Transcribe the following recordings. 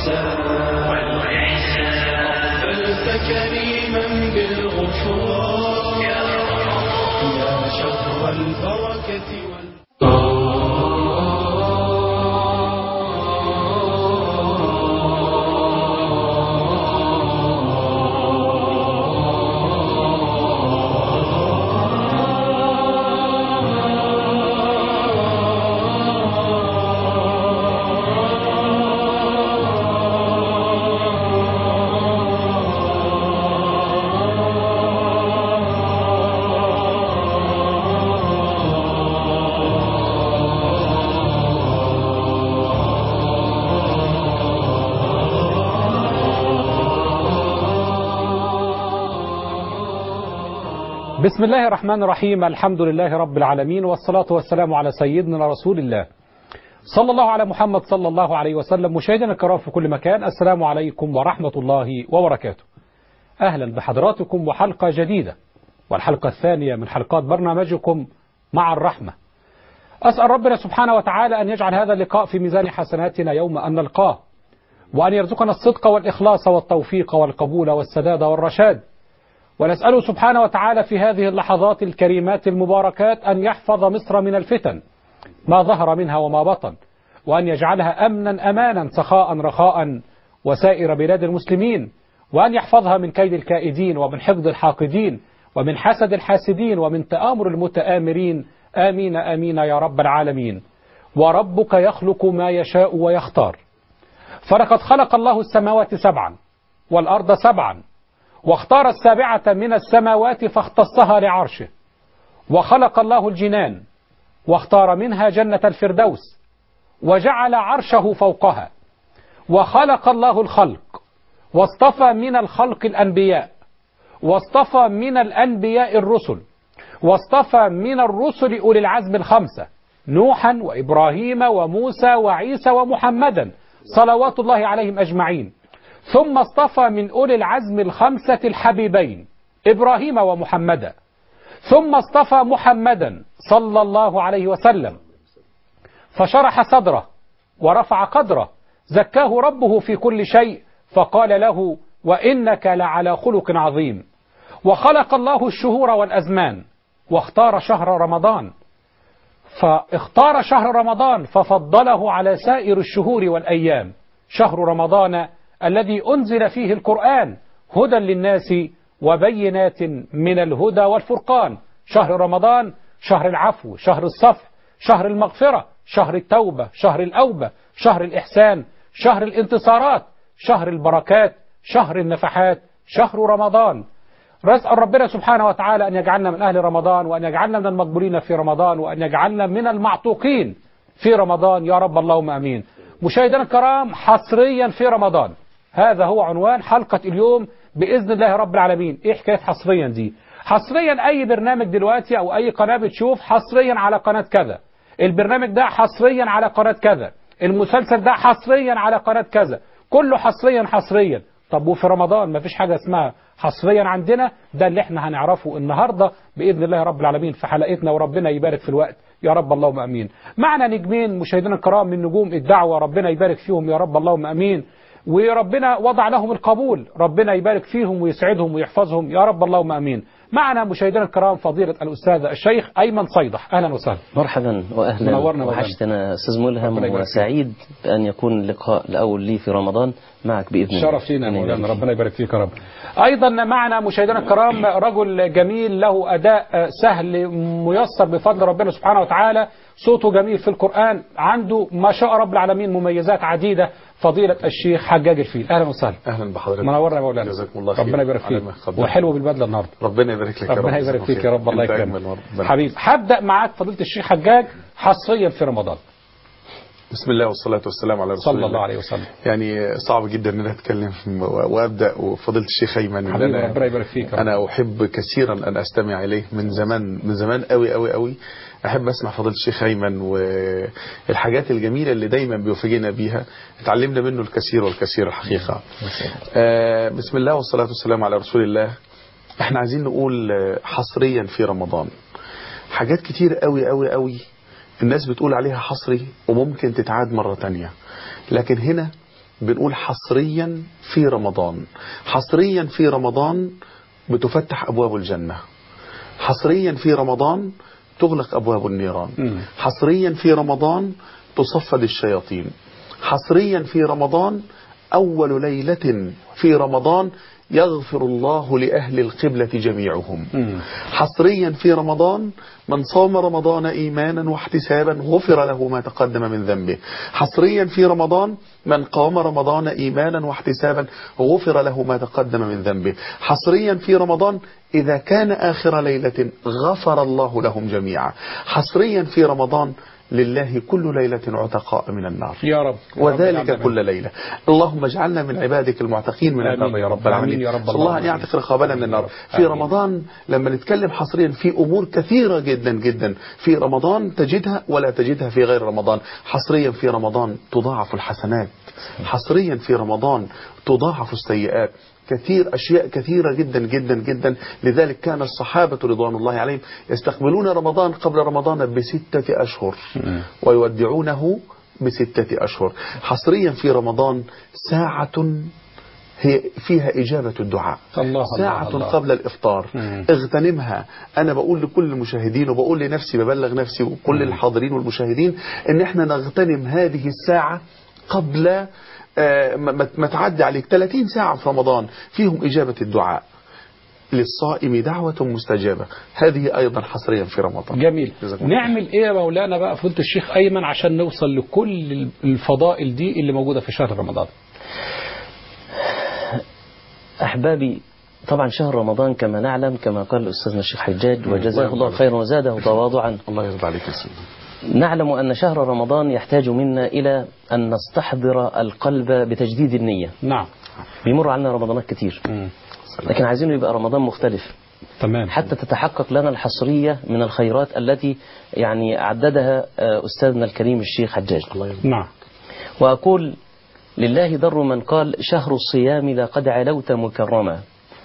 والإحسان أقبلت كريما بالغفران يا شهر البركة وال... بسم الله الرحمن الرحيم الحمد لله رب العالمين والصلاة والسلام على سيدنا رسول الله صلى الله على محمد صلى الله عليه وسلم مشاهدينا الكرام في كل مكان السلام عليكم ورحمة الله وبركاته أهلا بحضراتكم وحلقة جديدة والحلقة الثانية من حلقات برنامجكم مع الرحمة أسأل ربنا سبحانه وتعالى أن يجعل هذا اللقاء في ميزان حسناتنا يوم أن نلقاه وأن يرزقنا الصدق والإخلاص والتوفيق والقبول والسداد والرشاد ونسأله سبحانه وتعالى في هذه اللحظات الكريمات المباركات أن يحفظ مصر من الفتن ما ظهر منها وما بطن وأن يجعلها أمنا أمانا سخاء رخاء وسائر بلاد المسلمين وأن يحفظها من كيد الكائدين ومن حقد الحاقدين ومن حسد الحاسدين ومن تآمر المتآمرين آمين آمين يا رب العالمين وربك يخلق ما يشاء ويختار فلقد خلق الله السماوات سبعا والأرض سبعا واختار السابعة من السماوات فاختصها لعرشه وخلق الله الجنان واختار منها جنة الفردوس وجعل عرشه فوقها وخلق الله الخلق واصطفى من الخلق الأنبياء واصطفى من الأنبياء الرسل واصطفى من الرسل أولي العزم الخمسة نوحا وإبراهيم وموسى وعيسى ومحمدا صلوات الله عليهم أجمعين ثم اصطفى من أولي العزم الخمسة الحبيبين إبراهيم ومحمدا ثم اصطفى محمدا صلى الله عليه وسلم فشرح صدره ورفع قدره زكاه ربه في كل شيء فقال له وإنك لعلى خلق عظيم وخلق الله الشهور والأزمان واختار شهر رمضان فاختار شهر رمضان ففضله على سائر الشهور والأيام شهر رمضان الذي أنزل فيه القرآن هدى للناس وبينات من الهدى والفرقان شهر رمضان شهر العفو شهر الصفح شهر المغفرة شهر التوبة شهر الأوبة شهر الإحسان شهر الانتصارات شهر البركات شهر النفحات شهر رمضان نسأل ربنا سبحانه وتعالى أن يجعلنا من أهل رمضان وأن يجعلنا من المقبولين في رمضان وأن يجعلنا من المعتوقين في رمضان يا رب اللهم أمين مشاهدينا الكرام حصريا في رمضان هذا هو عنوان حلقة اليوم بإذن الله رب العالمين إيه حكاية حصريا دي حصريا أي برنامج دلوقتي أو أي قناة بتشوف حصريا على قناة كذا البرنامج ده حصريا على قناة كذا المسلسل ده حصريا على قناة كذا كله حصريا حصريا طب وفي رمضان ما فيش حاجة اسمها حصريا عندنا ده اللي احنا هنعرفه النهاردة بإذن الله رب العالمين في حلقتنا وربنا يبارك في الوقت يا رب اللهم أمين معنا نجمين مشاهدينا الكرام من نجوم الدعوة ربنا يبارك فيهم يا رب اللهم أمين وربنا وضع لهم القبول ربنا يبارك فيهم ويسعدهم ويحفظهم يا رب اللهم امين معنا مشاهدينا الكرام فضيلة الأستاذ الشيخ أيمن صيدح أهلا وسهلا مرحبا واهلا منورنا وحشتنا استاذ ملهم ربنا يبارك وسعيد بان يكون اللقاء الاول لي في رمضان معك باذن الله شرف لينا يا ربنا مولانا يبارك ربنا يبارك فيك يا رب أيضا معنا مشاهدينا الكرام رجل جميل له أداء سهل ميسر بفضل ربنا سبحانه وتعالى صوته جميل في القرآن عنده ما شاء رب العالمين مميزات عديدة فضيلة الشيخ حجاج الفيل أهلا وسهلا اهلا بحضرتك منورنا يا مولانا جزاكم الله خير ربنا يبارك على فيك ما خبرت. وحلو بالبدله النهارده ربنا يبارك لك يا رب ربنا يبارك جزاكم فيك يا خير. رب الله أنت يكرمك أجمل وربنا- حبيبي هبدا معاك فضيله الشيخ حجاج حصريا في رمضان بسم الله والصلاة والسلام على رسول صلى الله عليه وسلم يعني صعب جدا ان انا اتكلم و- وابدا وفضيله الشيخ ايمن إن حبيبي أنا- ربنا يبارك فيك يا رب. انا احب كثيرا ان استمع اليه من زمان من زمان قوي قوي قوي احب اسمع فضيله الشيخ ايمن والحاجات الجميله اللي دايما بيفاجئنا بيها اتعلمنا منه الكثير والكثير الحقيقه آه بسم الله والصلاه والسلام على رسول الله احنا عايزين نقول آه، حصريا في رمضان حاجات كتير قوي قوي قوي الناس بتقول عليها حصري وممكن تتعاد مرة تانية لكن هنا بنقول حصريا في رمضان حصريا في رمضان بتفتح أبواب الجنة حصريا في رمضان تغلق أبواب النيران مم. حصريا في رمضان تصفد الشياطين حصريا في رمضان أول ليلة في رمضان يغفر الله لأهل القبلة جميعهم مم. حصريا في رمضان من صام رمضان إيمانا واحتسابا غفر له ما تقدم من ذنبه حصريا في رمضان من قام رمضان إيمانا واحتسابا غفر له ما تقدم من ذنبه حصريا في رمضان إذا كان آخر ليلة غفر الله لهم جميعا حصريا في رمضان لله كل ليلة عتقاء من النار يا رب وذلك رب كل ليلة اللهم اجعلنا من عبادك المعتقين من آمين النار يا رب العالمين آمين يا رب صلى الله أن العالمين. يعتق رقابنا من النار في آمين. رمضان لما نتكلم حصريا في أمور كثيرة جدا جدا في رمضان تجدها ولا تجدها في غير رمضان حصريا في رمضان تضاعف الحسنات حصريا في رمضان تضاعف السيئات كثير أشياء كثيرة جدا جدا جدا لذلك كان الصحابة رضوان الله عليهم يستقبلون رمضان قبل رمضان بستة أشهر ويودعونه بستة أشهر حصريا في رمضان ساعة هي فيها إجابة الدعاء الله ساعة الله الله. قبل الإفطار مم. اغتنمها أنا بقول لكل المشاهدين وبقول لنفسي ببلغ نفسي وكل الحاضرين والمشاهدين إن إحنا نغتنم هذه الساعة قبل آه، ما ما- ما تعدي عليك 30 ساعة في رمضان فيهم إجابة الدعاء للصائم دعوة مستجابة هذه أيضا حصريا في رمضان جميل جزاكم الله نعمل ايه يا مولانا بقى فضيله الشيخ ايمن عشان نوصل لكل الفضائل دي اللي موجوده في شهر رمضان أحبابي طبعا شهر رمضان كما نعلم كما قال أستاذنا الشيخ حجاج وجزاه الله خيرا وزاده تواضعا الله يرضى عليك يا سيدي نعلم أن شهر رمضان يحتاج منا إلى أن نستحضر القلب بتجديد النية نعم بيمر علينا رمضانات كتير مم. لكن عايزينه يبقى رمضان مختلف تمام حتى تتحقق لنا الحصرية من الخيرات التي يعني عددها آه، أستاذنا الكريم الشيخ حجاج نعم وأقول لله در من قال شهر الصيام لقد علوت مكرما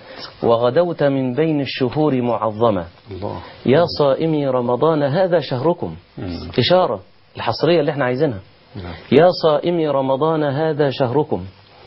وغدوت من بين الشهور معظما الله يا صائمي رمضان هذا شهركم مم. إشارة الحصرية اللي احنا عايزينها يا صائمي رمضان هذا شهركم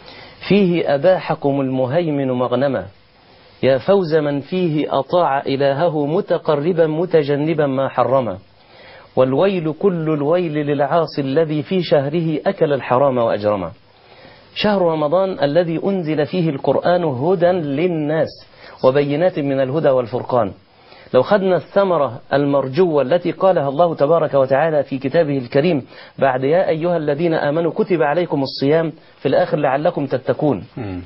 فيه أباحكم المهيمن مغنما يا فوز من فيه أطاع إلهه متقربا متجنبا ما حرما والويل كل الويل للعاصي الذي في شهره أكل الحرام وأجرما شهر رمضان الذي أنزل فيه القرآن هدى للناس وبينات من الهدى والفرقان لو خدنا الثمرة المرجوة التي قالها الله تبارك وتعالى في كتابه الكريم بعد يا أيها الذين آمنوا كتب عليكم الصيام في الآخر لعلكم تتقون مم.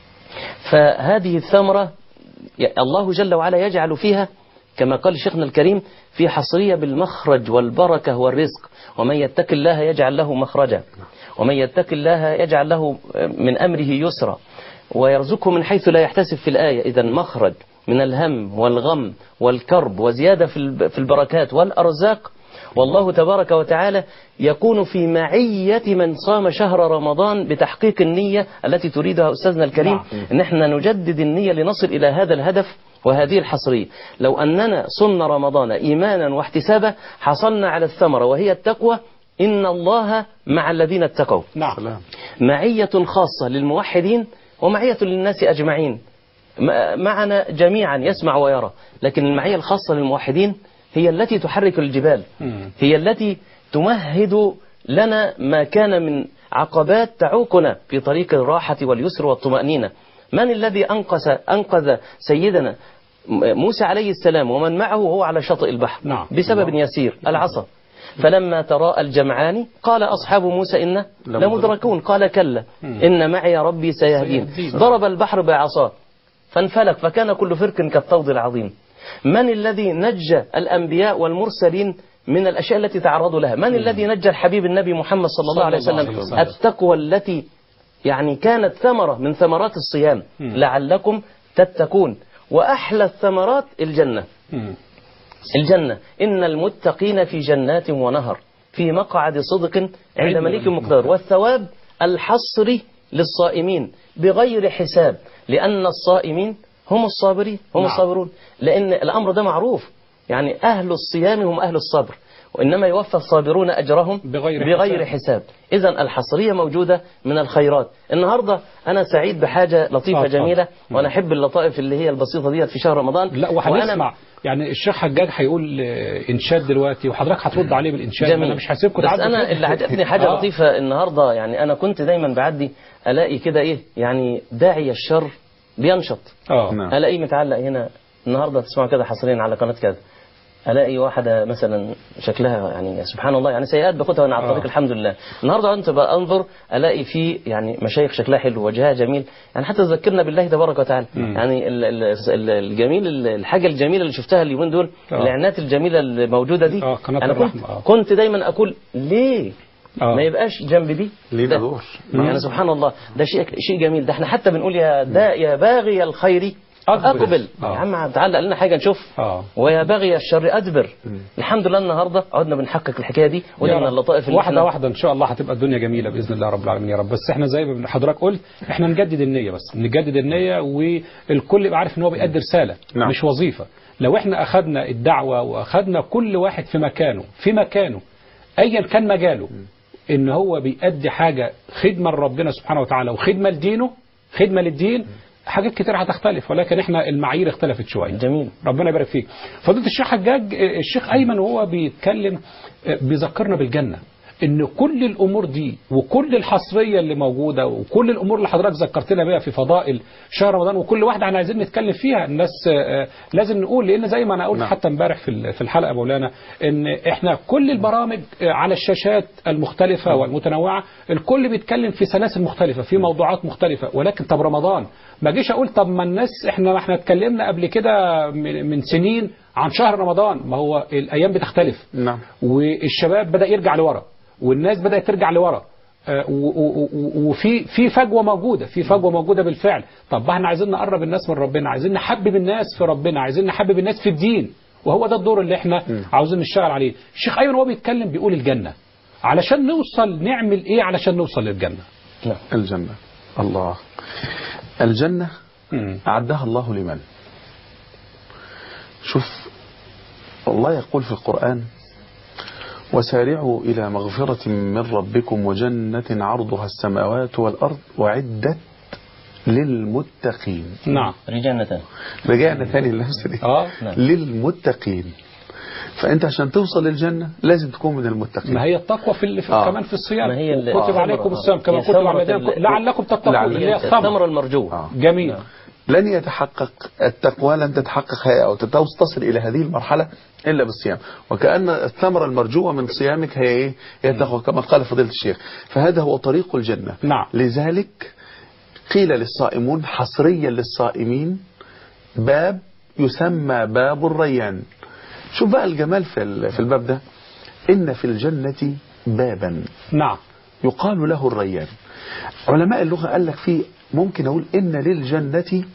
فهذه الثمرة الله جل وعلا يجعل فيها كما قال شيخنا الكريم في حصرية بالمخرج والبركة والرزق ومن يتق الله يجعل له مخرجا ومن يتق الله يجعل له من أمره يسرا ويرزقه من حيث لا يحتسب في الآية إذا مخرج من الهم والغم والكرب وزيادة في الب- في البركات والأرزاق والله تبارك وتعالى يكون في معية من صام شهر رمضان بتحقيق النية التي تريدها أستاذنا الكريم أن احنا نجدد النية لنصل إلى هذا الهدف وهذه الحصرية لو أننا صمنا رمضان إيمانا واحتسابا حصلنا على الثمرة وهي التقوى إن الله مع الذين اتقوا نعم سلام معية خاصة للموحدين ومعية للناس أجمعين م- معنا جميعا يسمع ويرى لكن المعية الخاصة للموحدين هي التي تحرك الجبال مم. هي التي تمهد لنا ما كان من عقبات تعوقنا في طريق الراحة واليسر والطمأنينة من الذي أنقذ, أنقذ سيدنا م- موسى عليه السلام ومن معه وهو على شاطئ البحر نعم. بسبب يسير العصا فلما تراءى الجمعان قال أصحاب موسى إن لمدركون قال كلا إن معي ربي سيهدين سيهدين. ضرب البحر بعصاه فانفلق فكان كل فرق كالطود العظيم من الذي نجى الأنبياء والمرسلين من الأشياء التي تعرضوا لها من الذي نجى الحبيب النبي محمد صلى الله عليه صلى الله وسلم عليه وسلم. التقوى التي يعني كانت ثمرة من ثمرات الصيام لعلكم تتقون وأحلى الثمرات الجنة مم. الجنة إن المتقين في جنات ونهر في مقعد صدق عند عند مليك مليك مقتدر والثواب الحصري للصائمين بغير حساب لأن الصائمين هم الصابرين هم نعم. الصابرون لأن الأمر ده معروف يعني أهل الصيام هم أهل الصبر وإنما يوفى الصابرون أجرهم بغير بغير حساب. حساب إذا الحصرية موجودة من الخيرات النهاردة أنا سعيد بحاجة لطيفة آه، طبعا. جميلة وأنا أحب اللطائف اللي هي البسيطة ديت في شهر رمضان لا وهنسمع يعني الشيخ حجاج هيقول آه، انشاد دلوقتي وحضرتك هترد عليه بالانشاد جميل انا مش هسيبكم بس تعدوا انا كده. اللي عجبني حاجه آه. لطيفه النهارده يعني انا كنت دايما بعدي الاقي كده ايه يعني داعي الشر بينشط اه نعم. الاقي متعلق هنا النهارده تسمعوا كده حصريا على قناه كذا الاقي واحده مثلا شكلها يعني سبحان الله يعني سيئات باخدها وانا على الطريق آه. الحمد لله النهارده انت بقى انظر الاقي في يعني مشايخ شكلها حلو وجهها جميل يعني حتى تذكرنا بالله تبارك وتعالى يعني ال- ال- ال- الجميل ال- الحاجه الجميله اللي شفتها اليومين دول آه. الاعلانات الجميله الموجوده دي آه، قناة انا كنت الرحمة، آه. كنت دايما اقول ليه آه. ما يبقاش جنب دي لينا ده. دور. يعني سبحان الله ده شيء شيء جميل ده احنا حتى بنقول يا دا يا باغي الخير أقبل. اقبل آه. يا عم تعلق لنا حاجه نشوف اه ويا باغي الشر ادبر الحمد لله النهارده قعدنا بنحقق الحكايه دي ودي يا من رب. اللطائف اللي واحده احنا واحده ان شاء الله هتبقى الدنيا جميله باذن الله رب العالمين يا رب بس احنا زي ما حضرتك قلت احنا نجدد النيه بس نجدد النيه والكل يبقى عارف ان هو بيأدي رساله نعم. مش وظيفه لو احنا اخذنا الدعوه واخذنا كل واحد في مكانه في مكانه ايا كان مجاله ان هو بيأدي حاجه خدمه لربنا سبحانه وتعالى وخدمه لدينه خدمه للدين حاجات كتير هتختلف ولكن احنا المعايير اختلفت شويه جميل ربنا يبارك فيك فضيله الشيخ حجاج آه، الشيخ ايمن وهو بيتكلم آه، بيذكرنا بالجنه ان كل الامور دي وكل الحصريه اللي موجوده وكل الامور اللي حضرتك ذكرتنا بيها في فضائل شهر رمضان وكل واحده احنا عايزين نتكلم فيها الناس آه، آه، لازم نقول لان زي ما انا قلت نعم. حتى امبارح في ال- في الحلقه يا مولانا ان احنا كل البرامج آه، على الشاشات المختلفه والمتنوعه الكل بيتكلم في سلاسل مختلفه في موضوعات مختلفه ولكن طب رمضان ما جيش اقول طب ما الناس احنا ما احنا اتكلمنا قبل كده من من سنين عن شهر رمضان ما هو الايام بتختلف نعم والشباب بدا يرجع لورا والناس بدات ترجع لورا آه، و- و- و- وفي في فجوه موجوده في فجوه موجوده بالفعل طب احنا عايزين نقرب الناس من ربنا عايزين نحبب الناس في ربنا عايزين نحبب الناس في الدين وهو ده الدور اللي احنا عاوزين نشتغل عليه الشيخ ايمن وهو بيتكلم بيقول الجنه علشان نوصل نعمل ايه علشان نوصل للجنه نعم الجنة الله الجنة مم. أعدها الله لمن شوف الله يقول في القرآن وسارعوا إلى مغفرة من ربكم وجنة عرضها السماوات والأرض وعدت للمتقين نعم رجالة رجعنا ثاني لنفس دي اه نعم. للمتقين فأنت عشان توصل للجنة لازم تكون من المتقين ما هي التقوى في, ال- في آه. كمان في الصيام ما هي ال- كتب آه. عليكم الصيام كما هي كتب على ثمرة الذين ال- لعلكم تتقون لعل- اللي هي الثمر الثمر المرجو آه. جميل لن يتحقق التقوى لن تتحقق هي أو تتوس- تصل إلى هذه المرحلة إلا بالصيام وكأن الثمرة المرجوة من صيامك هي إيه؟ هي التقوى كما قال فضيلة الشيخ فهذا هو طريق الجنة نعم. لذلك قيل للصائمون حصريا للصائمين باب يسمى باب الريان شوف بقى الجمال في ال- في الباب ده إن في الجنة بابا نعم يقال له الريان علماء اللغة قال لك فيه ممكن أقول إن للجنة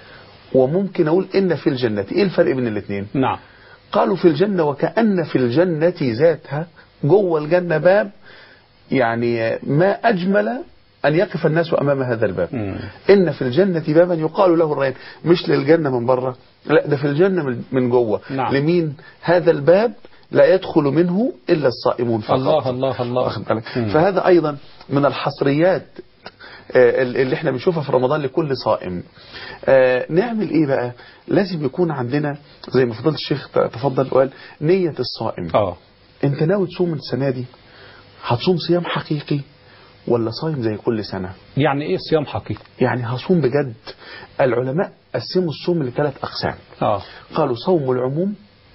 وممكن أقول إن في الجنة إيه الفرق بين الاثنين نعم قالوا في الجنة وكأن في الجنة ذاتها جوه الجنة باب يعني ما أجمل أن يقف الناس أمام هذا الباب مم. إن في الجنة بابا يقال له الريان مش للجنة من بره لا ده في الجنة من- من جوه نعم. لمين هذا الباب لا يدخل منه إلا الصائمون فقط الله الله الله واخد بالك مم. فهذا أيضا من الحصريات آه، اللي احنا بنشوفها في رمضان لكل صائم آه، نعمل ايه بقى لازم يكون عندنا زي ما فضلت الشيخ ت- تفضل وقال نية الصائم اه انت ناوي تصوم السنة دي هتصوم صيام حقيقي ولا صايم زي كل سنة يعني ايه صيام حقيقي يعني هصوم بجد العلماء قسموا الصوم لثلاث أقسام اه قالوا صوم العموم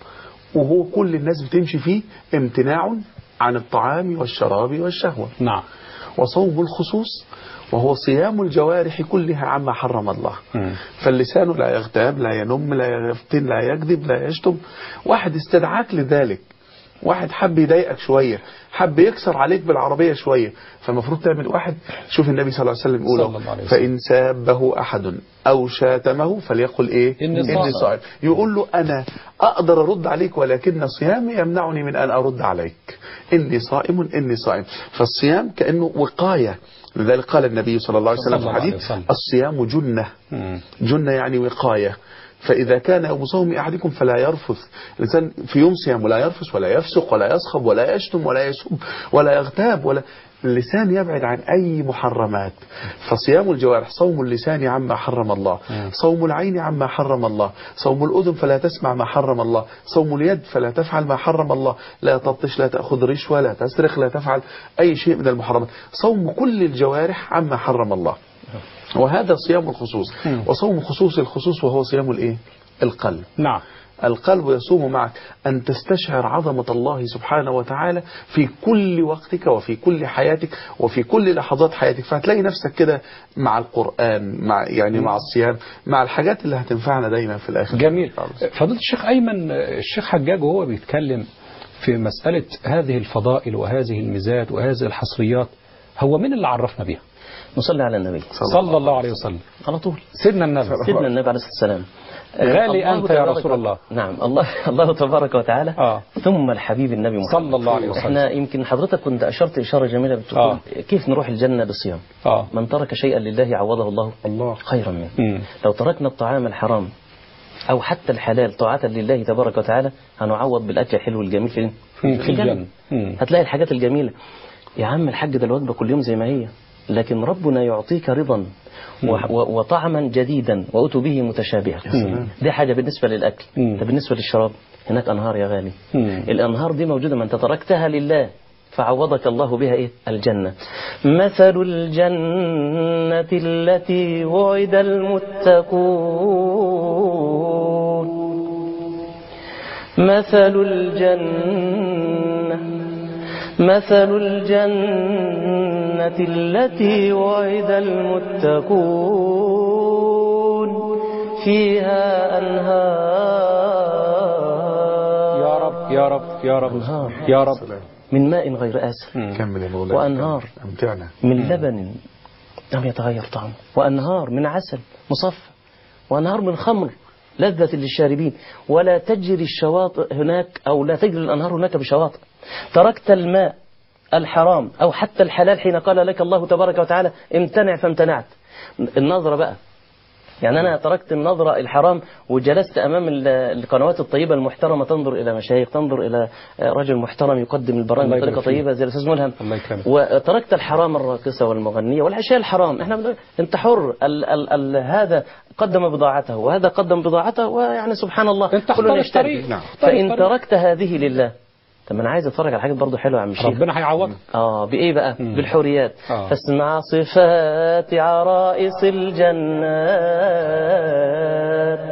وهو كل الناس بتمشي فيه امتناع عن الطعام والشراب والشهوة نعم وصوم الخصوص وهو صيام الجوارح كلها عما حرم الله مم. فاللسان لا يغتاب لا ينم لا يفتن لا يكذب لا يشتم واحد استدعاك لذلك واحد حب يضايقك شوية حب يكسر عليك بالعربية شوية فالمفروض تعمل واحد شوف النبي صلى الله عليه وسلم صلى يقول الله عليه وسلم. فإن سابه أحد أو شاتمه فليقل إيه إني صائم. صائم يقول له أنا أقدر أرد عليك ولكن صيامي يمنعني من أن أرد عليك إني صائم إني صائم فالصيام كأنه وقاية لذلك قال النبي صلى الله عليه وسلم صلى في الله عليه الحديث وسلم. الصيام جنة مم. جنة يعني وقاية فإذا كان يوم صوم أحدكم فلا يرفث الإنسان في يوم صيام ولا يرفث ولا يفسق ولا يصخب ولا يشتم ولا يسب ولا يغتاب ولا اللسان يبعد عن أي محرمات فصيام الجوارح صوم اللسان عما حرم الله صوم العين عما حرم الله صوم الأذن فلا تسمع ما حرم الله صوم اليد فلا تفعل ما حرم الله لا تبطش لا تأخذ رشوة لا تسرق لا تفعل أي شيء من المحرمات صوم كل الجوارح عما حرم الله وهذا صيام الخصوص وصوم خصوص الخصوص وهو صيام الايه القلب نعم القلب يصوم معك أن تستشعر عظمة الله سبحانه وتعالى في كل وقتك وفي كل حياتك وفي كل لحظات حياتك فهتلاقي نفسك كده مع القرآن مع يعني مع الصيام مع الحاجات اللي هتنفعنا دايما في الآخر جميل فضيلة الشيخ أيمن الشيخ حجاج وهو بيتكلم في مسألة هذه الفضائل وهذه الميزات وهذه الحصريات هو من اللي عرفنا بيها نصلي على النبي صلى الله عليه وسلم على طول سيدنا النبي سيدنا النبي عليه الصلاة والسلام غالي الله أنت يا تبارك رسول الله. نعم الله الله تبارك وتعالى آه. ثم الحبيب النبي محمد صلى الله عليه وسلم. احنا يمكن حضرتك كنت أشرت إشارة جميلة بتقول آه. كيف نروح الجنة بالصيام آه من ترك شيئا لله عوضه الله الله خيرا منه مم. لو تركنا الطعام الحرام أو حتى الحلال طاعة لله تبارك وتعالى هنعوض بالأكل الحلو الجميل فين؟ مم. في الجنة. مم. هتلاقي الحاجات الجميلة يا عم الحاج ده الوجبة كل يوم زي ما هي لكن ربنا يعطيك رضا و- و- وطعما جديدا وأتوا به متشابها دي حاجة بالنسبة للأكل مم. ده بالنسبة للشراب هناك أنهار يا غالي مم. الأنهار دي موجودة ما أنت تركتها لله فعوضك الله بها إيه؟ الجنة مثل الجنة التي وعد المتقون مثل الجنة مثل الجنة التي وعد المتقون فيها أنهار يا رب يا رب يا رب أنهار يا رب سلام من ماء غير آسن كمل يا مولانا وأنهار. أمتعنا من لبن لم يتغير طعمه وأنهار من عسل مصفى وأنهار من خمر لذة للشاربين ولا تجري الشواطئ هناك أو لا تجري الأنهار هناك بشواطئ تركت الماء الحرام أو حتى الحلال حين قال لك الله تبارك وتعالى امتنع فامتنعت النظرة بقى يعني أنا تركت النظرة الحرام وجلست أمام ال- القنوات الطيبة المحترمة تنظر إلى مشايخ تنظر إلى رجل محترم يقدم البرامج الله بطريقة يبارك فيك. طيبة زي الأستاذ ملهم الله يكرمك. وتركت الحرام الراقصة والمغنية والأشياء الحرام احنا بنقول انت حر ال ال ال هذا قدم بضاعته وهذا قدم بضاعته ويعني سبحان الله انت كل اختار يشتري. الطريق. نعم. فإن اختار تركت هذه لله طب ما انا عايز اتفرج على حاجات برضه حلوه يا عم الشيخ ربنا هيعوضك اه بايه بقى مم. بالحريات آه. فاسمع صفات عرائس الجنات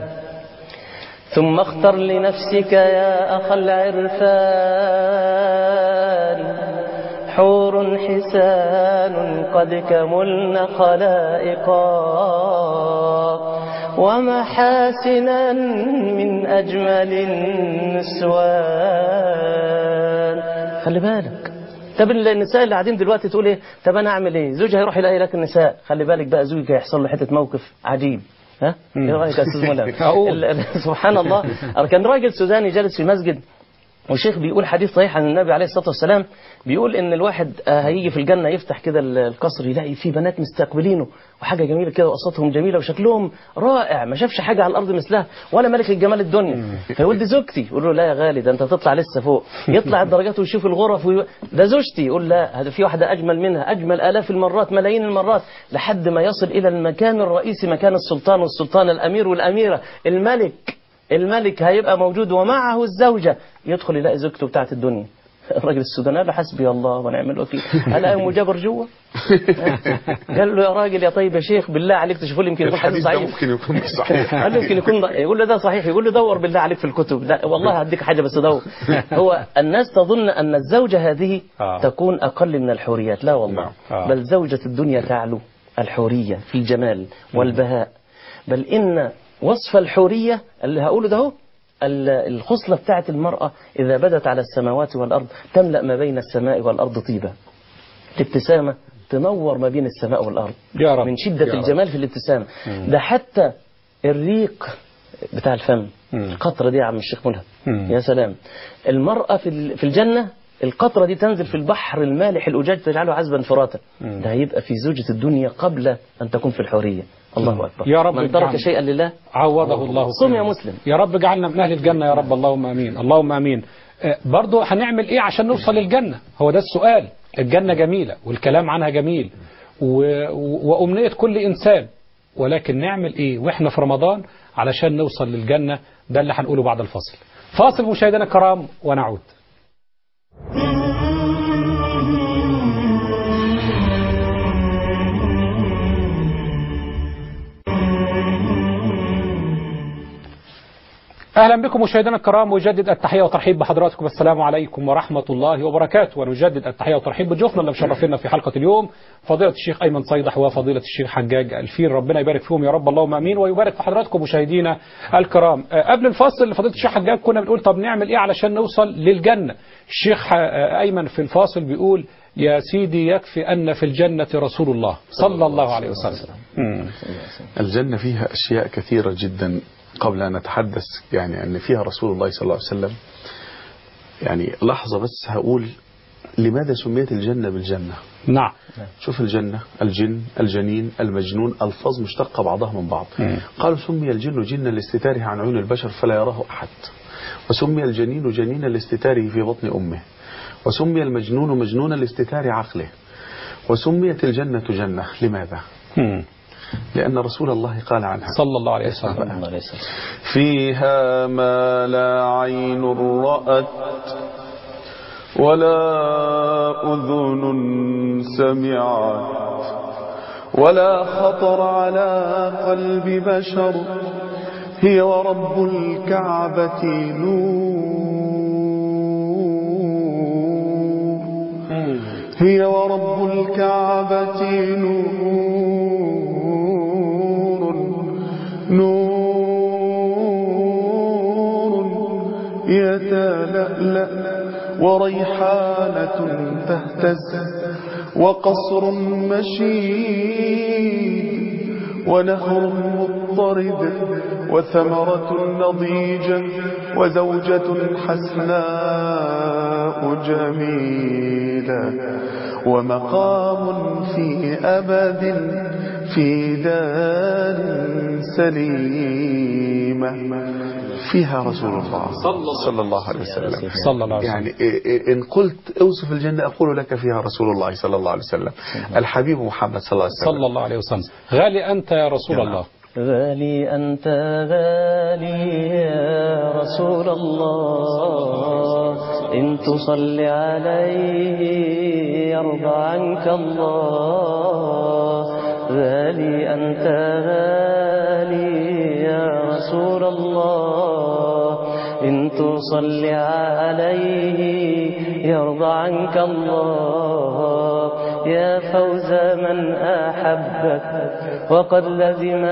ثم اختر لنفسك يا أخ العرفان حور حسان قد كملن خلائقا ومحاسنا من أجمل النسوان خلي بالك طب النساء اللي قاعدين دلوقتي تقول ايه طب انا اعمل ايه زوجها هيروح يلاقي لك النساء خلي بالك بقى زوجك هيحصل له حته موقف عجيب ها مم. ايه رايك يا استاذ ملهم أقول. ال- ال- سبحان الله أنا كان راجل سوداني جالس في مسجد والشيخ بيقول حديث صحيح عن النبي عليه الصلاة والسلام بيقول ان الواحد آه، هيجي في الجنة يفتح كده ال- القصر يلاقي فيه بنات مستقبلينه وحاجة جميلة كده وقصتهم جميلة وشكلهم رائع ما شافش حاجة على الأرض مثلها ولا ملك الجمال الدنيا فيقول دي زوجتي يقول له لا يا غالي ده انت هتطلع لسه فوق يطلع الدرجات ويشوف الغرف وي... ده زوجتي يقول لا هذا في واحدة أجمل منها أجمل آلاف المرات ملايين المرات لحد ما يصل إلى المكان الرئيسي مكان السلطان والسلطان الأمير والأميرة الملك الملك هيبقى موجود ومعه الزوجة يدخل يلاقي زوجته بتاعت الدنيا الراجل السوداني قال له حسبي الله ونعم الوكيل قال أم جبر جوه قال له يا راجل يا طيب يا شيخ بالله عليك تشوفوا لي يمكن يكون حديث الحديث ده صحيح ممكن يكون مش صحيح قال له يمكن يكون ض- يقول له ده صحيح يقول له دور بالله عليك في الكتب لا والله هديك حاجة بس دور هو الناس تظن أن الزوجة هذه آه. تكون أقل من الحوريات لا والله نعم. آه. بل زوجة الدنيا تعلو الحورية في الجمال والبهاء بل إن وصف الحورية اللي هقوله ده هو ال- الخصلة بتاعت المرأة إذا بدت على السماوات والأرض تملأ ما بين السماء والأرض طيبة الابتسامة تنور ما بين السماء والأرض يا رب من شدة يا رب. الجمال في الابتسامة ده حتى الريق بتاع الفم مم. القطرة دي يا عم الشيخ ملهم مم. يا سلام المرأة في ال- في الجنة القطرة دي تنزل في البحر المالح الأجاج تجعله عذبا فراتا مم. ده هيبقى في زوجة الدنيا قبل أن تكون في الحورية الله أكبر يا رب من ترك اجعلنا. شيئا لله عوضه الله صم يا خيرا. مسلم يا رب اجعلنا من اهل الجنه يا رب اللهم امين اللهم امين آه، برضو هنعمل ايه عشان نوصل للجنه هو ده السؤال الجنه جميله والكلام عنها جميل و... و... وامنيه كل انسان ولكن نعمل ايه واحنا في رمضان علشان نوصل للجنه ده اللي هنقوله بعد الفاصل فاصل مشاهدينا الكرام ونعود اهلا بكم مشاهدينا الكرام وجدد التحيه والترحيب بحضراتكم السلام عليكم ورحمه الله وبركاته ونجدد التحيه والترحيب بضيوفنا اللي مشرفينا في حلقه اليوم فضيله الشيخ ايمن صيدح وفضيله الشيخ حجاج الفيل ربنا يبارك فيهم يا رب اللهم امين ويبارك في حضراتكم مشاهدينا الكرام آه، قبل الفاصل فضيله الشيخ حجاج كنا بنقول طب نعمل ايه علشان نوصل للجنه الشيخ آه، ايمن في الفاصل بيقول يا سيدي يكفي ان في الجنه رسول الله صلى الله عليه وسلم مم. الجنة فيها أشياء كثيرة جدا قبل أن نتحدث يعني أن فيها رسول الله صلى الله عليه وسلم يعني لحظة بس هقول لماذا سميت الجنة بالجنة نعم شوف الجنة الجن الجنين المجنون ألفاظ مشتقة بعضها من بعض مم. قالوا سمي الجن جنا لاستتاره عن عيون البشر فلا يراه أحد وسمي الجنين جنينا لاستتاره في بطن أمه وسمي المجنون مجنونا لاستتار عقله وسميت الجنة جنة لماذا؟ مم. لأن رسول الله قال عنها صلى الله عليه وسلم صلى الله عليه وسلم فيها ما لا عين رأت ولا أذن سمعت ولا خطر على قلب بشر هي ورب الكعبة نور هي ورب الكعبة نور نور يتلألأ وريحانة تهتز وقصر مشيد ونهر مضطرد وثمرة نضيجة وزوجة حسناء جميلة ومقام في أبد في دار سليمة فيها رسول الله صلى الله عليه وسلم صلى الله عليه وسلم يعني إيه إيه إن قلت اوصف الجنة أقول لك فيها رسول الله صلى الله عليه وسلم الحبيب محمد صلى الله عليه وسلم صلى الله عليه وسلم غالي أنت يا رسول نعم. الله غالي أنت غالي يا رسول الله إن تصل عليه يرضى عنك الله غالي أنت غالي يا رسول الله إن تصل عليه يرضى عنك الله يا فوز من أحبك وقد لزم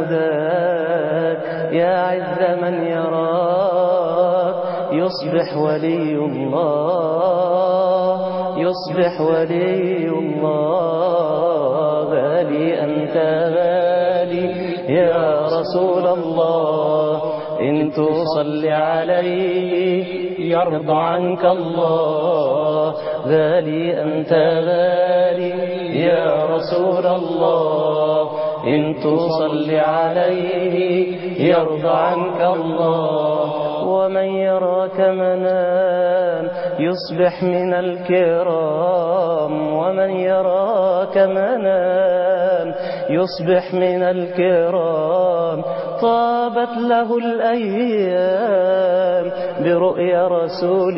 هداك يا عز من يراك يصبح ولي الله يصبح ولي الله غالي أنت غالي يا رسول الله إن تصل عليه يرضى عنك الله غالي أنت غالي يا رسول الله إن تصل عليه يرضى عنك الله ومن يراك منام يصبح من الكرام ومن يراك منام يصبح من الكرام طابت له الأيام برؤيا رسول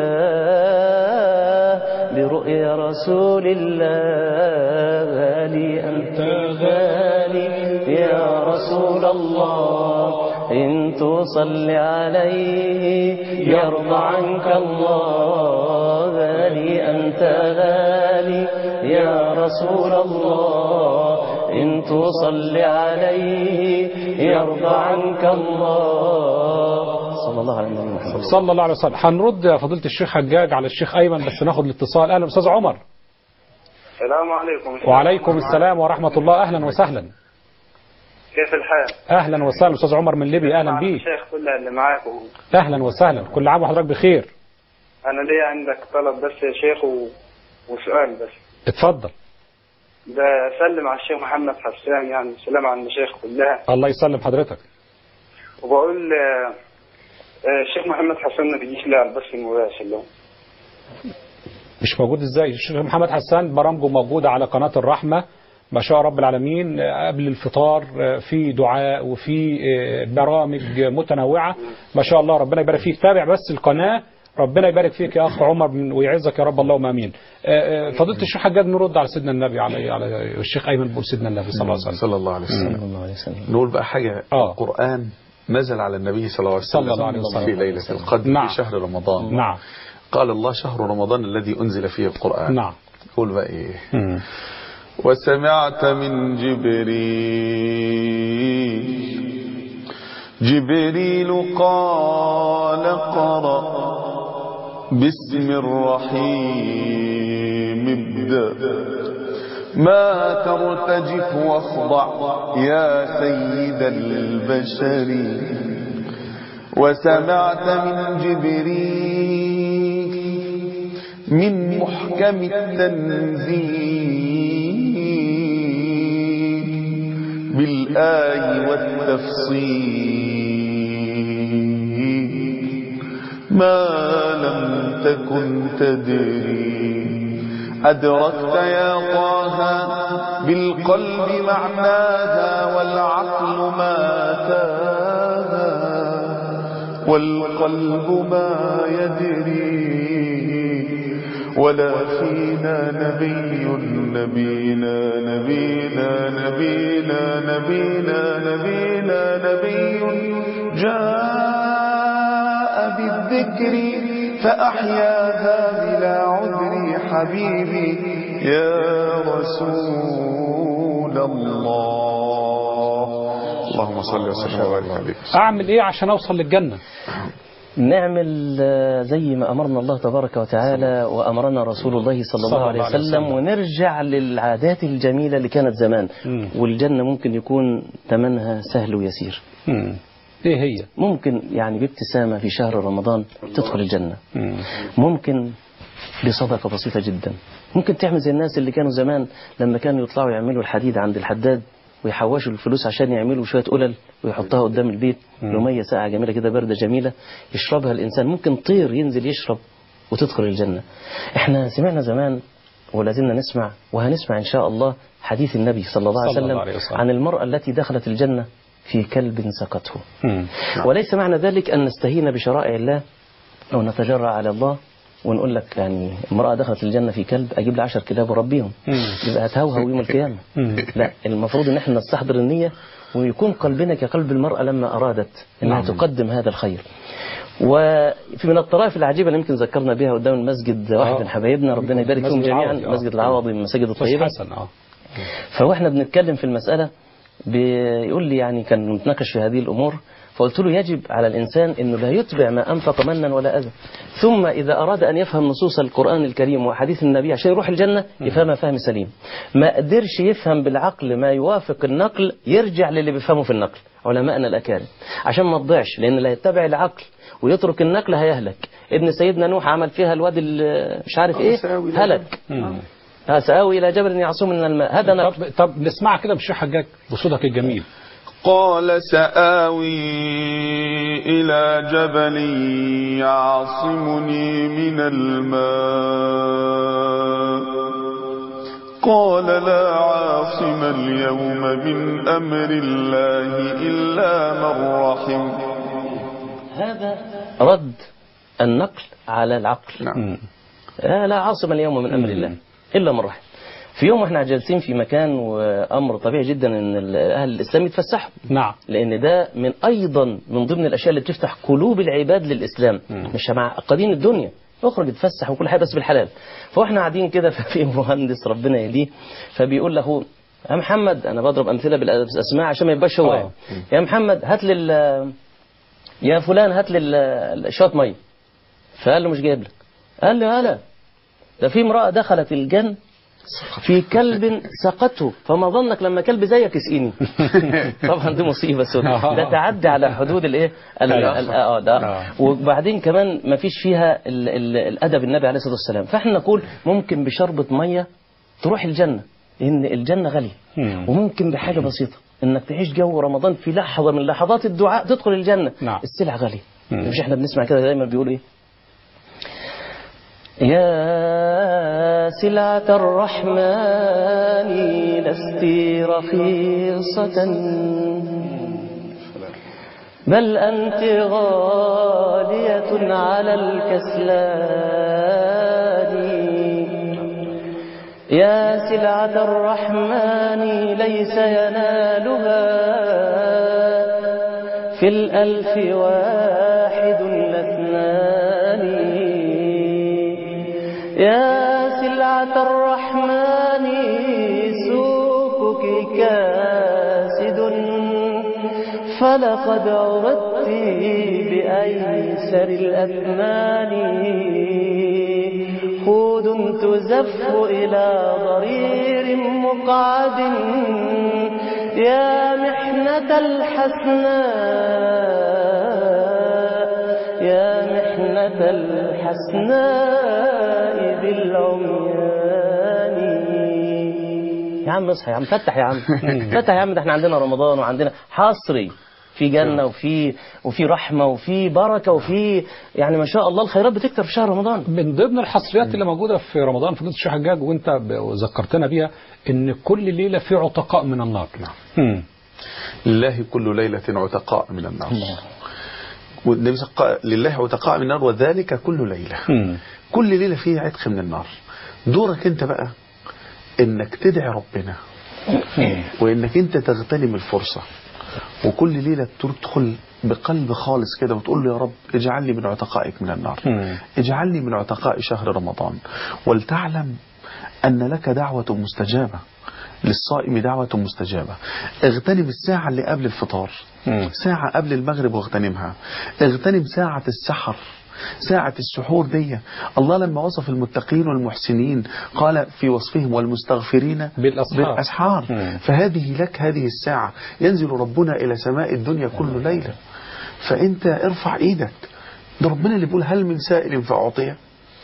الله برؤيا رسول الله غالي أنت غالي يا رسول الله إن تصل عليه يرضى عنك الله غالي أنت غالي يا رسول الله إن تصل عليه يرضى عنك الله صلى الله عليه وسلم صلى الله عليه وسلم هنرد يا فضيلة الشيخ حجاج على الشيخ أيمن بس ناخد الاتصال أهلا أستاذ عمر السلام عليكم وعليكم السلام ورحمة الله أهلا وسهلا كيف الحال؟ أهلا وسهلا أستاذ عمر من ليبيا أهلا بيك الشيخ كلها اللي معاكم أهلا وسهلا كل عام وحضرتك بخير أنا لي عندك طلب بس يا شيخ و... وسؤال بس اتفضل بسلم على الشيخ محمد حسان يعني سلام على المشايخ كلها الله يسلم حضرتك وبقول آه، آه، الشيخ محمد حسان ما بيجيش لي على البث المباشر له مش موجود ازاي الشيخ محمد حسان برامجه موجودة على قناة الرحمة ما شاء رب العالمين آه، قبل الفطار آه، في دعاء وفي آه، برامج متنوعة ما شاء الله ربنا يبارك فيك تابع بس القناة ربنا يبارك فيك يا اخ عمر من- ويعزك يا رب اللهم امين آه، آه، فضيله الشيخ حجاج نرد على سيدنا النبي على على الشيخ ايمن بيقول سيدنا النبي صلى الله عليه وسلم صلى الله عليه وسلم صلى الله عليه وسلم نقول بقى حاجة آه. القرآن نزل على النبي صلى الله عليه وسلم صلى الله عليه وسلم. في ليلة القدر نعم. في شهر رمضان نعم قال الله شهر رمضان الذي أنزل فيه القرآن نعم قول بقى إيه مم. وسمعت من جبريل جبريل قال قرأ باسم الرحيم ابدأ ما ترتجف واخضع يا سيد البشر وسمعت من جبريل من محكم التنزيل بالآي والتفصيل ما لم تكن تدري أدركت يا طه بالقلب معناها والعقل ما تاها والقلب ما يدري ولا فينا نبي نبينا نبينا نبينا نبينا نبينا نبي جاء بالذكر فأحياها بلا عذر حبيبي يا رسول الله اللهم صل وسلم وبارك عليك اعمل ايه عشان اوصل للجنة نعمل آه، زي ما أمرنا الله تبارك وتعالى وأمرنا رسول الله صلى الله عليه وسلم ونرجع للعادات الجميلة اللي كانت زمان مم. والجنة ممكن يكون ثمنها سهل ويسير مم. ايه هي ممكن يعني بابتسامة في شهر رمضان تدخل الجنة مم. ممكن بصدقة بسيطة جدا ممكن تعمل زي الناس اللي كانوا زمان لما كانوا يطلعوا يعملوا الحديد عند الحداد ويحوشوا الفلوس عشان يعملوا شوية قلل ويحطها قدام البيت يومية ساعة جميلة كده باردة جميلة يشربها الإنسان ممكن طير ينزل يشرب وتدخل الجنة احنا سمعنا زمان ولازلنا نسمع وهنسمع إن شاء الله حديث النبي صلى الله عليه صلى الله وسلم عليه وسلم. عن المرأة التي دخلت الجنة في كلب سقته مم. وليس معنى ذلك أن نستهين بشرائع الله أو نتجرأ على الله ونقول لك يعني امرأة دخلت الجنة في كلب أجيب لي 10 كلاب وربيهم مم. يبقى هتهوهو يوم القيامة مم. لا المفروض ان احنا نستحضر النية ويكون قلبنا كقلب المرأة لما أرادت أنها نعم. تقدم هذا الخير وفي من الطرائف العجيبة اللي يمكن ذكرنا بها قدام المسجد واحد آه. من حبايبنا ربنا يبارك فيهم مسجد جميعا العوضي، آه. مسجد العوضي من المساجد أستاذ الطيبة حسن اه فواحنا بنتكلم في المسألة بيقول لي يعني كان نتناقش في هذه الأمور فقلت له يجب على الإنسان أنه لا يتبع ما أنفق منا ولا أذى ثم إذا أراد أن يفهم نصوص القرآن الكريم وحديث النبي عشان يروح الجنة يفهمها فهم سليم ما قدرش يفهم بالعقل ما يوافق النقل يرجع للي بيفهمه في النقل علماءنا الأكارم عشان ما تضيعش لأن اللي هيتبع العقل ويترك النقل هيهلك ابن سيدنا نوح عمل فيها الواد ال- مش عارف ايه ساوي لا. هلك مم. ها سآوي إلى جبل يعصم من الماء هذا نقل طب طب نسمعها كده بالشيخ حجاج بصوتك الجميل قال سآوي إلى جبل يعصمني من الماء قال لا عاصم اليوم من أمر الله إلا من رحم هذا رد النقل على العقل نعم. مم. آه لا عاصم اليوم من أمر الله إلا من رحم في يوم احنا جالسين في مكان وأمر طبيعي جدا أن ال- أهل الإسلام يتفسحوا نعم لأن ده من أيضا من ضمن الأشياء اللي بتفتح قلوب العباد للإسلام مش معقدين الدنيا اخرج اتفسح وكل حاجة بس بالحلال فاحنا قاعدين كده ففي مهندس ربنا يهديه فبيقول له يا محمد أنا بضرب أمثلة بالأسماء عشان ما يبقاش هو آه. يعني. يا محمد هات لي ال- يا فلان هات لي ال- شوط ميه فقال له مش جايب لك قال له هلا ده في امرأة دخلت الجنة في كلب سقته فما ظنك لما كلب زيك يسقيني طبعا دي مصيبة سوداء ده تعدي على حدود الايه ال- أيوة. ال- اه ده آه. وبعدين كمان ما فيش فيها ال- ال- الادب النبي عليه الصلاة والسلام فاحنا نقول ممكن بشربة مية تروح الجنة إن الجنة غالية مم. وممكن بحاجة بسيطة إنك تعيش جو رمضان في لحظة من لحظات الدعاء تدخل الجنة نعم. السلع غالية مم. مش احنا بنسمع كده دايما بيقول ايه يا سلعة الرحمن لست رخيصة بل أنت غالية على الكسلان يا سلعة الرحمن ليس ينالها في الألف واحد لاثنان يا سلعة الرحمن سوقك كاسد فلقد عرضت بأيسر الأثمان خود تزف إلى ضرير مقعد يا محنة الحسناء يا محنة الحسناء بالعميان يا عم اصحى يا عم فتح يا عم فتح يا عم ده احنا عندنا رمضان وعندنا حصري في جنة وفي وفي رحمة وفي بركة وفي يعني ما شاء الله الخيرات بتكتر في شهر رمضان من ضمن الحصريات اللي موجودة في رمضان في قصة الشيخ حجاج وانت ب- ذكرتنا بيها ان كل ليلة في عتقاء من النار نعم لله كل ليلة عتقاء من النار والنبي صلى الله عليه وسلم قال لله عتقاء من النار وذلك كل ليلة كل ليلة فيها عتق من النار دورك انت بقى انك تدعي ربنا وانك انت تغتنم الفرصة وكل ليلة تدخل بقلب خالص كده وتقول له يا رب اجعلني من عتقائك من النار مم. اجعلني من عتقاء شهر رمضان ولتعلم أن لك دعوة مستجابة للصائم دعوة مستجابة اغتنم الساعة اللي قبل الفطار مم. ساعة قبل المغرب واغتنمها اغتنم ساعة السحر ساعة السحور دي الله لما وصف المتقين والمحسنين قال في وصفهم والمستغفرين بالأسحار. بالأسحار مم. فهذه لك هذه الساعة ينزل ربنا إلى سماء الدنيا كل ليلة فأنت ارفع إيدك ده ربنا اللي بيقول هل من سائل فأعطيه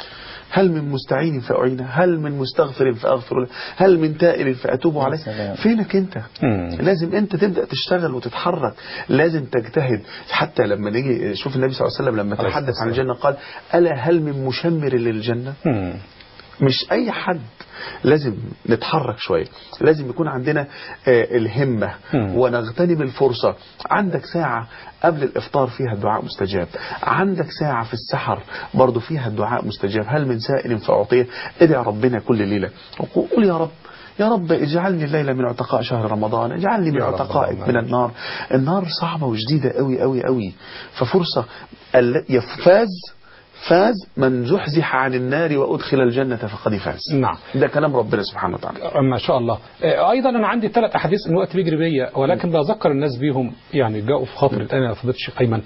هل من مستعين فأعينه هل من مستغفر فأغفر له هل من تائب فأتوب عليه سلام. فينك انت مم. لازم انت تبدأ تشتغل وتتحرك لازم تجتهد حتى لما نيجي شوف النبي صلى الله عليه وسلم لما عليه تحدث الصلاة عن الجنة قال ألا هل من مشمر للجنة مم. مش أي حد لازم نتحرك شوية لازم يكون عندنا آه، الهمة مم. ونغتنم الفرصة عندك ساعة قبل الإفطار فيها الدعاء مستجاب عندك ساعة في السحر برضو فيها الدعاء مستجاب هل من سائل فأعطيه ادعي ربنا كل ليلة وقول يا رب يا رب اجعلني الليلة من عتقاء شهر رمضان اجعلني من يا رب عتقائك اللهم من النار النار صعبة وشديدة قوي قوي قوي ففرصة ال- يفاز فاز من زحزح عن النار وأدخل الجنة فقد فاز نعم ده كلام ربنا سبحانه وتعالى ما شاء الله آه، ايضا انا عندي ثلاث احاديث ان الوقت بيجري بيا ولكن بذكر الناس بيهم يعني جاءوا في خاطر الان يا فضيله الشيخ ايمن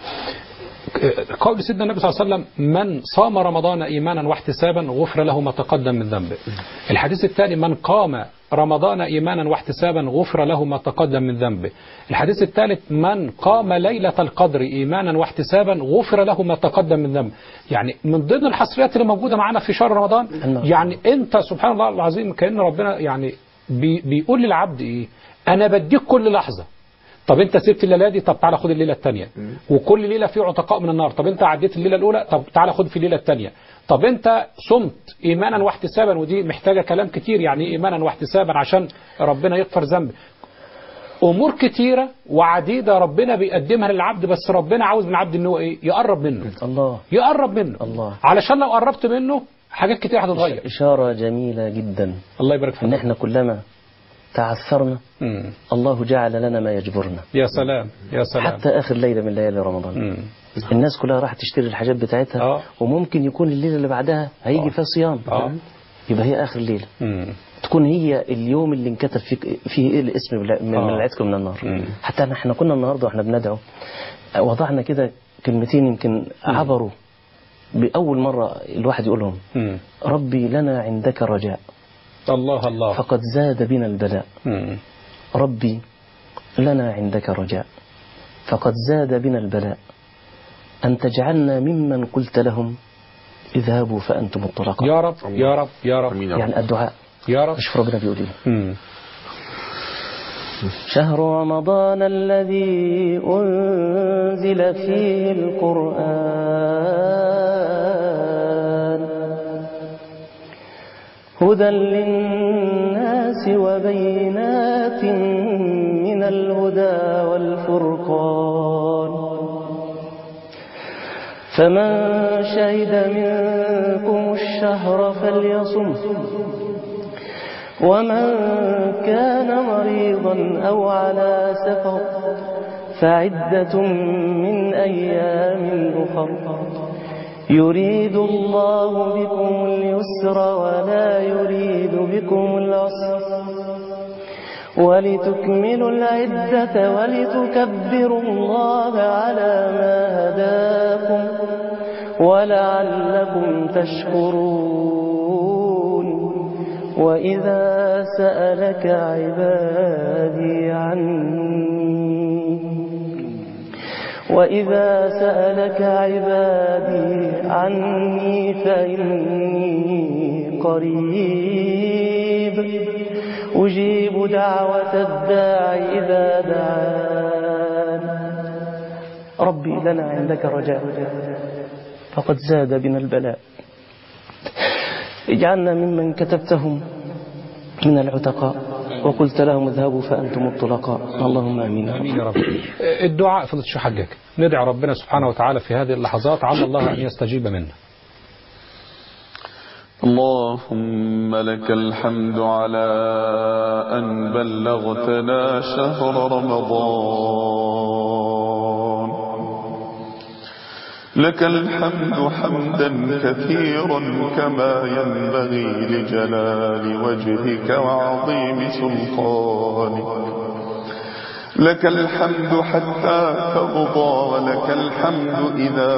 آه، قول سيدنا النبي صلى الله عليه وسلم من صام رمضان ايمانا واحتسابا غفر له ما تقدم من ذنبه الحديث الثاني من قام رمضان ايمانا واحتسابا غفر له ما تقدم من ذنبه الحديث الثالث من قام ليله القدر ايمانا واحتسابا غفر له ما تقدم من ذنبه يعني من ضمن الحصريات اللي موجوده معانا في شهر رمضان الله. يعني انت سبحان الله العظيم كان ربنا يعني بي بيقول للعبد ايه انا بديك كل لحظه طب انت سبت الليله دي طب تعالى خد الليله الثانيه وكل ليله في عتقاء من النار طب انت عديت الليله الاولى طب تعالى خد في الليله الثانيه طب انت صمت ايمانا واحتسابا ودي محتاجه كلام كتير يعني ايه ايمانا واحتسابا عشان ربنا يغفر ذنب امور كتيره وعديده ربنا بيقدمها للعبد بس ربنا عاوز من العبد ان هو ايه يقرب منه الله يقرب منه الله. علشان لو قربت منه حاجات كتير هتتغير إشارة جميلة جدا الله يبارك إن فيك إحنا كلما تعثرنا مم. الله جعل لنا ما يجبرنا يا سلام يا سلام حتى آخر ليلة من ليالي رمضان مم. الناس كلها راح تشتري الحاجات بتاعتها آه. وممكن يكون الليلة اللي بعدها هيجي آه. فيها صيام آه. يبقى هي آخر ليلة مم. تكون هي اليوم اللي انكتب فيه فيه ايه الاسم بلا- من, آه. من العتق من النار مم. حتى احنا كنا النهارده واحنا بندعو وضعنا كده كلمتين يمكن عبروا بأول مرة الواحد يقولهم مم. ربي لنا عندك رجاء الله الله فقد زاد بنا البلاء مم. ربي لنا عندك رجاء فقد زاد بنا البلاء أن تجعلنا ممن قلت لهم اذهبوا فأنتم الطلقاء يا رب يا رب يا رب امين يا رب يعني الدعاء يا رب اشوف ربنا بيقول ايه مم. شهر رمضان الذي أنزل فيه القرآن هدى للناس وبينات من الهدى والفرقان فمن شهد منكم الشهر فليصمه ومن كان مريضا أو على سفر فعدة من أيام أخر يريد الله بكم اليسر ولا يريد بكم العسر ولتكملوا العدة ولتكبروا الله على ما هداكم ولعلكم تشكرون وإذا سألك عبادي عني وإذا سألك عبادي عني فإني قريب أجيب دعوة الداع إذا دعان ربي لنا عندك رجاء فقد زاد بنا البلاء اجعلنا ممن كتبتهم من العتقاء وقلت لهم اذهبوا فأنتم الطلقاء اللهم آمين آمين يا رب الدعاء فضل الشيخ حجاج ندعي ربنا سبحانه وتعالى في هذه اللحظات على الله أن يستجيب منا اللهم لك الحمد على أن بلغتنا شهر رمضان لك الحمد حمدا كثيرا كما ينبغي لجلال وجهك وعظيم سلطانك لك الحمد حتى ترضى ولك الحمد إذا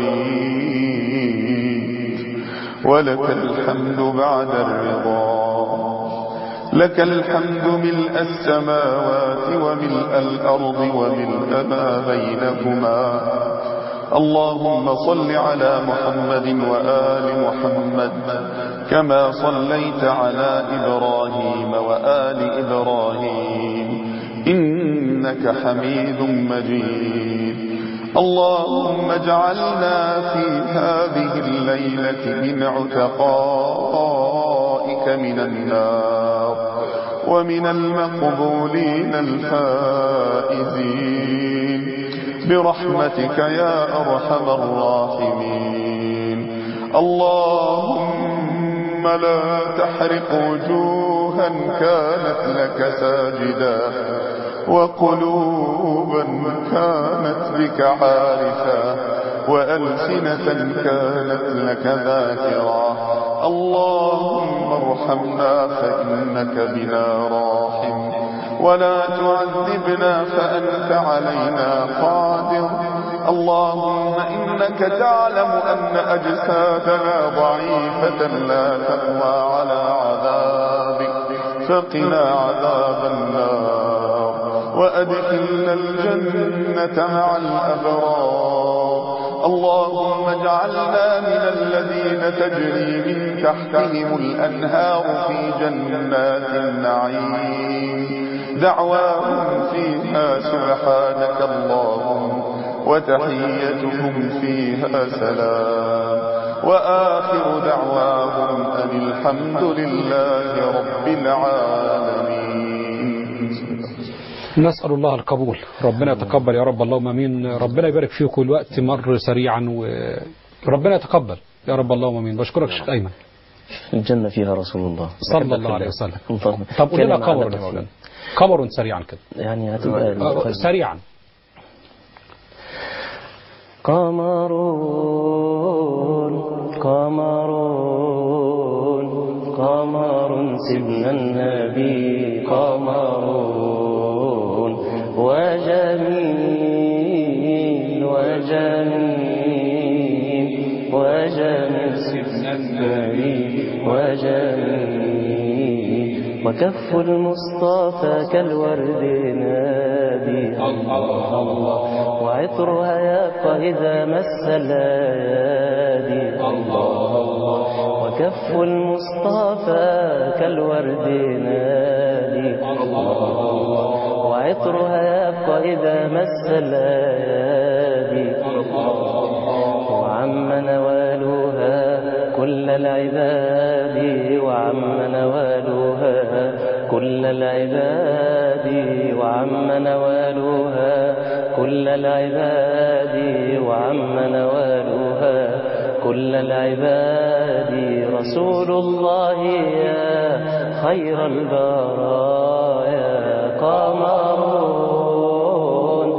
رضيت ولك الحمد بعد الرضا لك الحمد ملء السماوات وملء الأرض وملء ما بينهما اللهم صل على محمد وآل محمد كما صليت على إبراهيم وآل إبراهيم إنك حميد مجيد اللهم اجعلنا في هذه الليلة من عتقائك من النار ومن المقبولين الفائزين برحمتك يا أرحم الراحمين اللهم لا تحرق وجوها كانت لك ساجدا وقلوبا كانت بك عارفة وألسنة كانت لك ذاكرة اللهم ارحمنا فإنك بنا راحم ولا تعذبنا فأنت علينا قادر اللهم إنك تعلم أن أجسادنا ضعيفة لا تقوى على عذابك فقنا عذاب النار وأدخلنا الجنة مع الأبرار اللهم اجعلنا من الذين تجري من تحتهم الأنهار في جنات النعيم دعواهم فيها سبحانك اللهم وتحيتهم فيها سلام وآخر دعواهم أن الحمد لله رب العالمين نسأل الله القبول ربنا يتقبل يا رب اللهم امين ربنا يبارك فيكم الوقت مر سريعا وربنا يتقبل يا رب اللهم امين بشكرك شيخ ايمن الجنة فيها رسول الله صلى الله عليه وسلم اللهم طب قول لنا كلمة قبر على يا مولانا قبر سريعا كده يعني هتبقى آه، سريعا قمرون قمرون قمر سيدنا النبي قمرون وجميل وجميل وجميل سيدنا النبي وجميل وكف المصطفى كالورد نادي الله الله وعطرها يبقى إذا مس الليالي وكف المصطفى كالورد نادي وعطرها يبقى إذا مس الأيادي وعم نوالها كل العباد وعم نوالها كل العباد وعم نوالها كل العباد وعم نوالها كل العباد رسول الله يا خير البرايا قمرون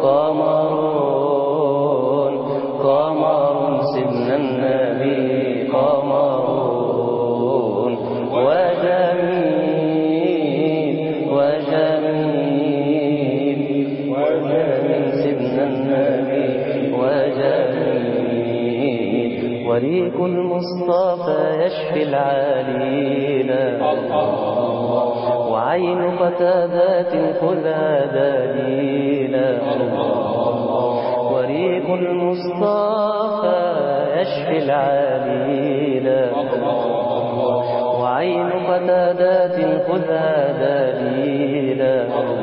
قمرون قمر سيدنا النبي قمرون وجميل وجميل وجميل سيدنا النبي وجميل وريق المصطفى يشفي العليل وعين قتادات خذها دليلا وريق المصطفى يشفي العليل وعين قتادات خذها دليلا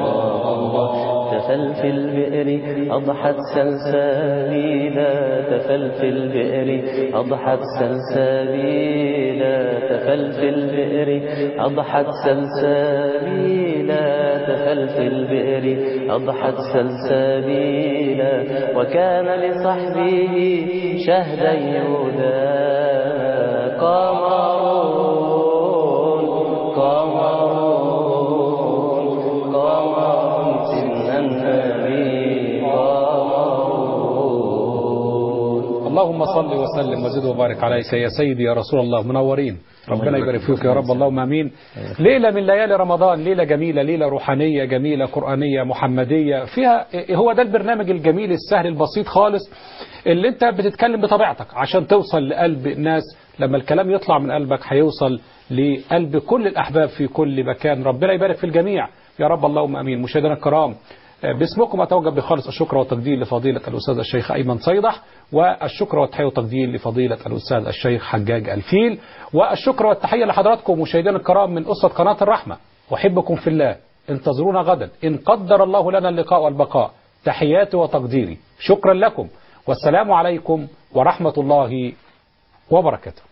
تفل في البئر أضحت سلسبيلا تفل في البئر أضحت سلسبيلا تفل في البئر أضحت سلسبيلا تفل في البئر أضحت سلسبيلا وكان لصحبه شهدا يودا قمرون قمرون قمر سن النبي قمرون اللهم صل وسلم وزد وبارك عليك يا سيدي يا رسول الله منورين ربنا يبارك فيك يا رب اللهم امين ليله من ليالي رمضان ليله جميله ليله روحانيه جميله قرانيه محمديه فيها هو ده البرنامج الجميل السهل البسيط خالص اللي انت بتتكلم بطبيعتك عشان توصل لقلب الناس لما الكلام يطلع من قلبك هيوصل لقلب كل الاحباب في كل مكان ربنا يبارك في الجميع يا رب اللهم امين مشاهدينا الكرام باسمكم أتوجه بخالص الشكر والتقدير لفضيلة الأستاذ الشيخ أيمن صيدح والشكر والتحية والتقدير لفضيلة الأستاذ الشيخ حجاج الفيل والشكر والتحية لحضراتكم مشاهدينا الكرام من أسرة قناة الرحمة أحبكم في الله انتظرونا غدا إن قدر الله لنا اللقاء والبقاء تحياتي وتقديري شكرا لكم والسلام عليكم ورحمة الله وبركاته